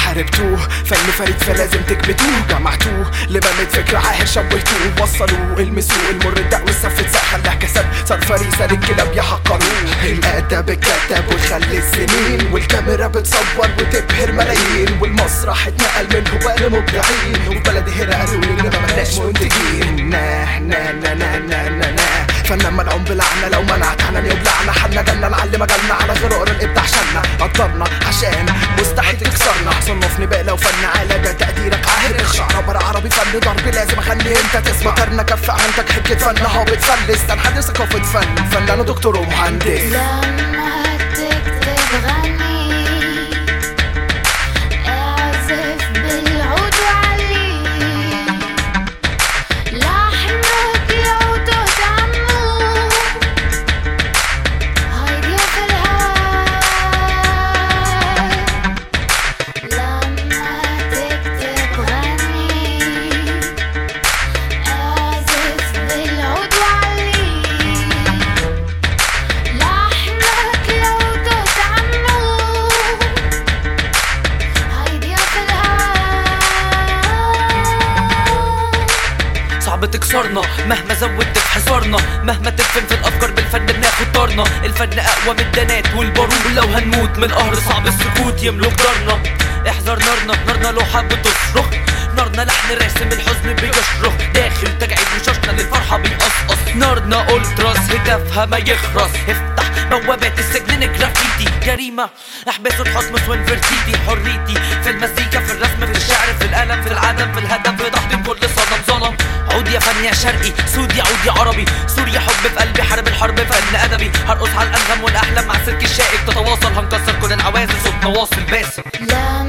حاربتوه فن فريد فلازم تكبتوه جمعتوه لبنت فكرة عاهر شويتوه وصلوه المسوق المر الدق والسف اتسق خلاه كسب صار فريسة للكلاب يحقروه الأدب اتكتب وخلي السنين والكاميرا بتصور وتبهر ملايين والمسرح اتنقل من هو لمبدعين وبلدي هنا قالوا لي ما ملناش منتجين نا نا نا نا نا نا نا فنان ملعون بلعنة لو منعت عنني وبلعنة حنا جالنا نعلم مجالنا على غرار الابداع شنا قدرنا عشان مستحيل تكسرنا صنفني بقلة وفن عالة ده تقديرك عاهر اخشع رابر عربي فن ضرب لازم اخلي انت تسمع قرنا كف عندك حكة فن هابط فلس تنحدر ثقافة فن فنان ودكتور ومهندس لما تكتب غني اعزف بالعود وعلي لحنك لو تهتموا هيدي في الهواء لما تكتب غني اعزف بالعود وعلي لحنك لو تتعنوا هيدي في الهواء صعب تكسرنا مهما زودت في حصارنا مهما تفهم في الافكار بالفن بناخد طارنا الفن اقوى من الدنات والبارود ولو هنموت من قهر صعب السكوت يملك دارنا احذر نارنا نارنا لوحة بتصرخ نارنا لحن راسم الحزن بيشرخ داخل تجعيد وشاشنا للفرحة بيقصقص نارنا التراس هدفها ما يخرس افتح بوابات السجن جرافيتي جريمة احبسوا تحطمس وانفرتيتي حريتي في المزيكا في الرسم في الشعر في القلم في العدم في الهدف في تحطيم كل صنم ظلم عود يا فن يا شرقي سود يا عود يا عربي سوريا حب في قلبي حرب الحرب فن ادبي هرقص على الانغام والاحلام مع سلك الشائك تتواصل هنكسر كل العوازل صوتنا واصل باسم لما